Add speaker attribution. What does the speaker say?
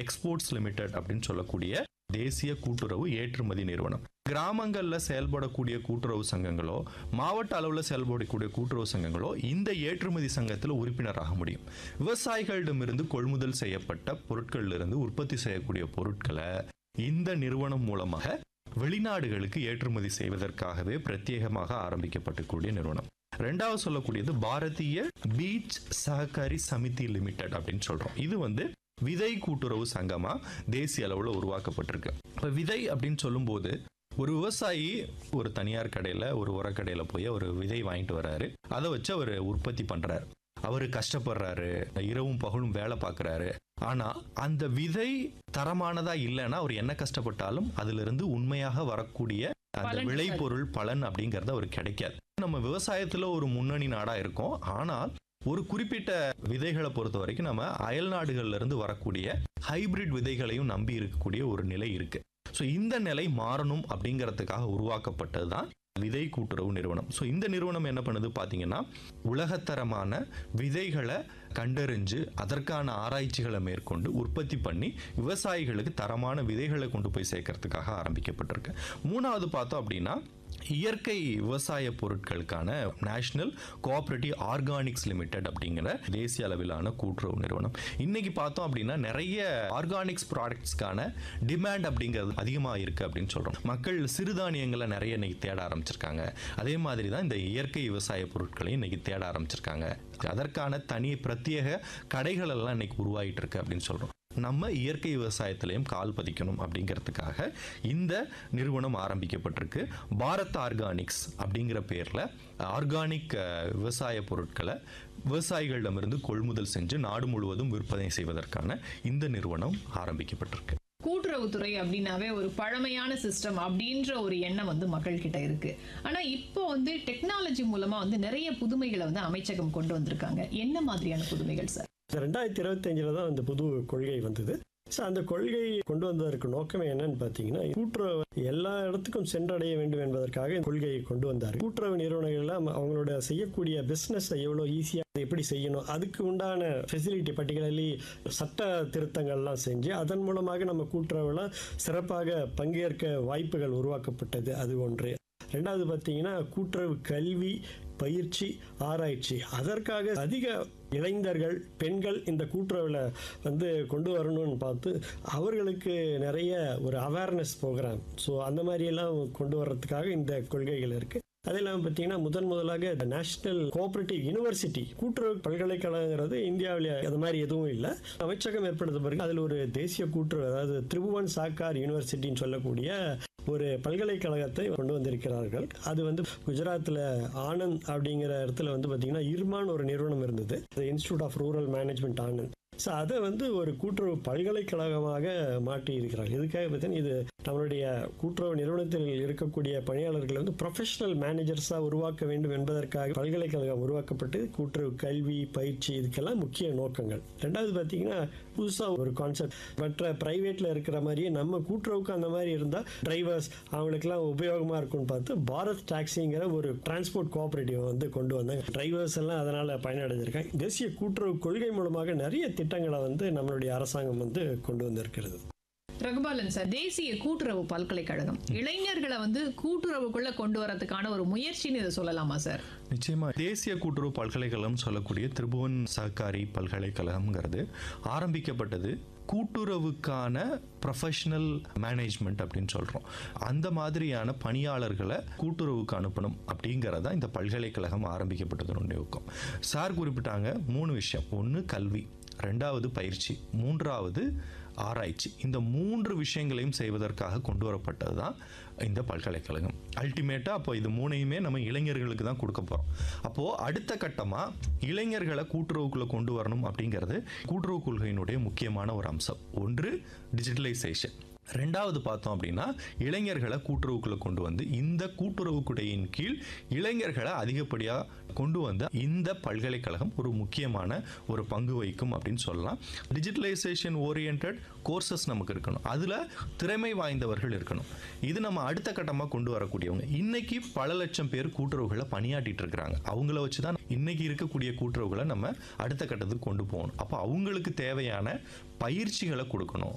Speaker 1: exports limited அப்படின்னு சொல்லக்கூடிய தேசிய கூட்டுறவு ஏற்றுமதி நிறுவனம் கிராமங்கள்ல செயல்படக்கூடிய கூட்டுறவு சங்கங்களோ மாவட்ட அளவில் செயல்படக்கூடிய கூட்டுறவு சங்கங்களோ இந்த ஏற்றுமதி சங்கத்தில் உறுப்பினராக முடியும் விவசாயிகளிடமிருந்து கொள்முதல் செய்யப்பட்ட பொருட்கள்ல இருந்து உற்பத்தி செய்யக்கூடிய பொருட்களை இந்த நிறுவனம் மூலமாக வெளிநாடுகளுக்கு ஏற்றுமதி செய்வதற்காகவே பிரத்யேகமாக ஆரம்பிக்கப்பட்டக்கூடிய நிறுவனம் ரெண்டாவது சொல்லக்கூடியது பாரதிய பீச் சஹகாரி சமிதி லிமிடெட் அப்படின்னு சொல்றோம் இது வந்து விதை கூட்டுறவு சங்கமா தேசிய அளவில் உருவாக்கப்பட்டிருக்கு இப்போ விதை அப்படின்னு சொல்லும்போது ஒரு விவசாயி ஒரு தனியார் கடையில் ஒரு உரக்கடையில் போய் ஒரு விதை வாங்கிட்டு வர்றாரு அதை வச்சு அவர் உற்பத்தி பண்ணுறாரு அவர் கஷ்டப்படுறாரு இரவும் பகலும் வேலை பார்க்குறாரு ஆனால் அந்த விதை தரமானதா இல்லைன்னா அவர் என்ன கஷ்டப்பட்டாலும் அதிலிருந்து உண்மையாக வரக்கூடிய அந்த
Speaker 2: பலன்
Speaker 1: விளைபொருள் பலன் அப்படிங்கிறது அவருக்கு கிடைக்காது நம்ம விவசாயத்தில் ஒரு முன்னணி நாடாக இருக்கோம் ஆனால் ஒரு குறிப்பிட்ட விதைகளை பொறுத்த வரைக்கும் நம்ம அயல் நாடுகள்ல இருந்து வரக்கூடிய ஹைபிரிட் விதைகளையும் நம்பி இருக்கக்கூடிய ஒரு நிலை இருக்கு ஸோ இந்த நிலை மாறணும் அப்படிங்கிறதுக்காக உருவாக்கப்பட்டது தான் விதை கூட்டுறவு நிறுவனம் ஸோ இந்த நிறுவனம் என்ன பண்ணுது பார்த்தீங்கன்னா உலகத்தரமான விதைகளை கண்டறிஞ்சு அதற்கான ஆராய்ச்சிகளை மேற்கொண்டு உற்பத்தி பண்ணி விவசாயிகளுக்கு தரமான விதைகளை கொண்டு போய் சேர்க்கறதுக்காக ஆரம்பிக்கப்பட்டிருக்கு மூணாவது பார்த்தோம் அப்படின்னா இயற்கை விவசாய பொருட்களுக்கான நேஷனல் கோஆபரேட்டிவ் ஆர்கானிக்ஸ் லிமிடெட் அப்படிங்கிற தேசிய அளவிலான கூட்டுறவு நிறுவனம் இன்னைக்கு பார்த்தோம் அப்படின்னா நிறைய ஆர்கானிக்ஸ் ப்ராடக்ட்ஸ்க்கான டிமாண்ட் அப்படிங்கிறது அதிகமாக இருக்கு அப்படின்னு சொல்றோம் மக்கள் சிறுதானியங்களை நிறைய இன்னைக்கு தேட ஆரம்பிச்சிருக்காங்க அதே மாதிரி தான் இந்த இயற்கை விவசாய பொருட்களையும் இன்னைக்கு தேட ஆரம்பிச்சிருக்காங்க அதற்கான தனி பிரத்யேக கடைகள் எல்லாம் இன்னைக்கு உருவாகிட்டு இருக்கு அப்படின்னு சொல்றோம் நம்ம இயற்கை விவசாயத்திலையும் கால் பதிக்கணும் அப்படிங்கிறதுக்காக இந்த நிறுவனம் ஆரம்பிக்கப்பட்டிருக்கு பாரத் ஆர்கானிக்ஸ் அப்படிங்கிற பேரில் ஆர்கானிக் அஹ், விவசாய பொருட்களை விவசாயிகளிடமிருந்து கொள்முதல் செஞ்சு நாடு முழுவதும் விற்பனை செய்வதற்கான இந்த நிறுவனம் ஆரம்பிக்கப்பட்டிருக்கு
Speaker 2: கூட்டுறவுத்துறை அப்படின்னாவே ஒரு பழமையான சிஸ்டம் அப்படின்ற ஒரு எண்ணம் வந்து மக்கள் கிட்ட இருக்கு ஆனா இப்போ வந்து டெக்னாலஜி மூலமா வந்து நிறைய புதுமைகளை வந்து அமைச்சகம் கொண்டு வந்திருக்காங்க என்ன மாதிரியான புதுமைகள் சார்
Speaker 3: ரெண்டாயிரத்தி இருபத்தஞ்சில் தான் அந்த புது கொள்கை வந்தது ஸோ அந்த கொள்கை கொண்டு வந்ததற்கு நோக்கமே என்னன்னு பார்த்தீங்கன்னா கூட்டுறவு எல்லா இடத்துக்கும் சென்றடைய வேண்டும் என்பதற்காக இந்த கொள்கையை கொண்டு வந்தார் கூட்டுறவு நிறுவனங்கள் எல்லாம் அவங்களோட செய்யக்கூடிய பிஸ்னஸை எவ்வளோ ஈஸியாக எப்படி செய்யணும் அதுக்கு உண்டான ஃபெசிலிட்டி பர்டிகுலர்லி சட்ட திருத்தங்கள்லாம் செஞ்சு அதன் மூலமாக நம்ம கூட்டுறவுல சிறப்பாக பங்கேற்க வாய்ப்புகள் உருவாக்கப்பட்டது அது ஒன்று ரெண்டாவது பார்த்தீங்கன்னா கூட்டுறவு கல்வி பயிற்சி ஆராய்ச்சி அதற்காக அதிக இளைஞர்கள் பெண்கள் இந்த கூட்டுறவில் வந்து கொண்டு வரணும்னு பார்த்து அவர்களுக்கு நிறைய ஒரு அவேர்னஸ் ப்ரோக்ராம் ஸோ அந்த மாதிரியெல்லாம் கொண்டு வர்றதுக்காக இந்த கொள்கைகள் இருக்குது அது இல்லாமல் பார்த்தீங்கன்னா முதன் முதலாக நேஷனல் கோஆபரேட்டிவ் யூனிவர்சிட்டி கூட்டுறவு பல்கலைக்கழகங்கிறது இந்தியாவில் அது மாதிரி எதுவும் இல்லை அமைச்சகம் ஏற்படுத்த பிறகு அதில் ஒரு தேசிய கூட்டுறவு அதாவது திரிபுவன் சாக்கார் யூனிவர்சிட்டின்னு சொல்லக்கூடிய ஒரு பல்கலைக்கழகத்தை கொண்டு வந்திருக்கிறார்கள் அது வந்து குஜராத்தில் ஆனந்த் அப்படிங்கிற இடத்துல வந்து பார்த்தீங்கன்னா இர்மான் ஒரு நிறுவனம் இருந்தது institute of rural management Anand so அதை வந்து ஒரு கூட்டுறவு பல்கலைக்கழகமாக மாற்றி இருக்கிறார்கள் இதுக்காக பார்த்தீங்கன்னா இது நம்மளுடைய கூட்டுறவு நிறுவனத்தில் இருக்கக்கூடிய பணியாளர்களை வந்து ப்ரொஃபஷனல் மேனேஜர்ஸாக உருவாக்க வேண்டும் என்பதற்காக பல்கலைக்கழகம் உருவாக்கப்பட்டு கூட்டுறவு கல்வி பயிற்சி இதுக்கெல்லாம் முக்கிய நோக்கங்கள் ரெண்டாவது பார்த்தீங்கன்னா புதுசாக ஒரு கான்செப்ட் மற்ற ப்ரைவேட்டில் இருக்கிற மாதிரியே நம்ம கூட்டுறவுக்கு அந்த மாதிரி இருந்தால் டிரைவர்ஸ் அவங்களுக்கெல்லாம் உபயோகமாக இருக்கும்னு பார்த்து பாரத் டாக்ஸிங்கிற ஒரு டிரான்ஸ்போர்ட் கோஆபரேட்டிவ் வந்து கொண்டு வந்தாங்க டிரைவர்ஸ் எல்லாம் அதனால் பயனடைஞ்சிருக்காங்க தேசிய கூட்டுறவு கொள்கை மூலமாக நிறைய திட்டங்களை வந்து நம்மளுடைய அரசாங்கம் வந்து கொண்டு வந்திருக்கிறது
Speaker 2: ரகுபாலன் சார் தேசிய கூட்டுறவு பல்கலைக்கழகம் இளைஞர்களை வந்து கூட்டுறவுக்குள்ள கொண்டு வரதுக்கான ஒரு முயற்சின்னு இதை சொல்லலாமா சார்
Speaker 1: நிச்சயமா தேசிய கூட்டுறவு பல்கலைக்கழகம் சொல்லக்கூடிய திரிபுவன் சஹகாரி பல்கலைக்கழகம்ங்கிறது ஆரம்பிக்கப்பட்டது கூட்டுறவுக்கான ப்ரொஃபஷனல் மேனேஜ்மெண்ட் அப்படின்னு சொல்கிறோம் அந்த மாதிரியான பணியாளர்களை கூட்டுறவுக்கு அனுப்பணும் அப்படிங்கிறதா இந்த பல்கலைக்கழகம் ஆரம்பிக்கப்பட்டதனுடைய நோக்கம் சார் குறிப்பிட்டாங்க மூணு விஷயம் ஒன்று கல்வி ரெண்டாவது பயிற்சி மூன்றாவது ஆராய்ச்சி இந்த மூன்று விஷயங்களையும் செய்வதற்காக கொண்டு வரப்பட்டது தான் இந்த பல்கலைக்கழகம் அல்டிமேட்டாக அப்போ இது மூணையுமே நம்ம இளைஞர்களுக்கு தான் கொடுக்க போகிறோம் அப்போது அடுத்த கட்டமாக இளைஞர்களை கூட்டுறவுக்குள்ளே கொண்டு வரணும் அப்படிங்கிறது கூட்டுறவு கொள்கையினுடைய முக்கியமான ஒரு அம்சம் ஒன்று டிஜிட்டலைசேஷன் ரெண்டாவது பார்த்தோம் அப்படின்னா இளைஞர்களை கூட்டுறவுக்குள்ள கொண்டு வந்து இந்த கூட்டுறவு குடையின் கீழ் இளைஞர்களை அதிகப்படியாக கொண்டு வந்து இந்த பல்கலைக்கழகம் ஒரு முக்கியமான ஒரு பங்கு வகிக்கும் அப்படின்னு சொல்லலாம் டிஜிட்டலைசேஷன் ஓரியன்ட் கோர்சஸ் நமக்கு இருக்கணும் அதில் திறமை வாய்ந்தவர்கள் இருக்கணும் இது நம்ம அடுத்த கட்டமாக கொண்டு வரக்கூடியவங்க இன்னைக்கு பல லட்சம் பேர் கூட்டுறவுகளை பணியாற்றிட்டு இருக்கிறாங்க அவங்கள வச்சு தான் இன்னைக்கு இருக்கக்கூடிய கூட்டுறவுகளை நம்ம அடுத்த கட்டத்துக்கு கொண்டு போகணும் அப்போ அவங்களுக்கு தேவையான பயிற்சிகளை கொடுக்கணும்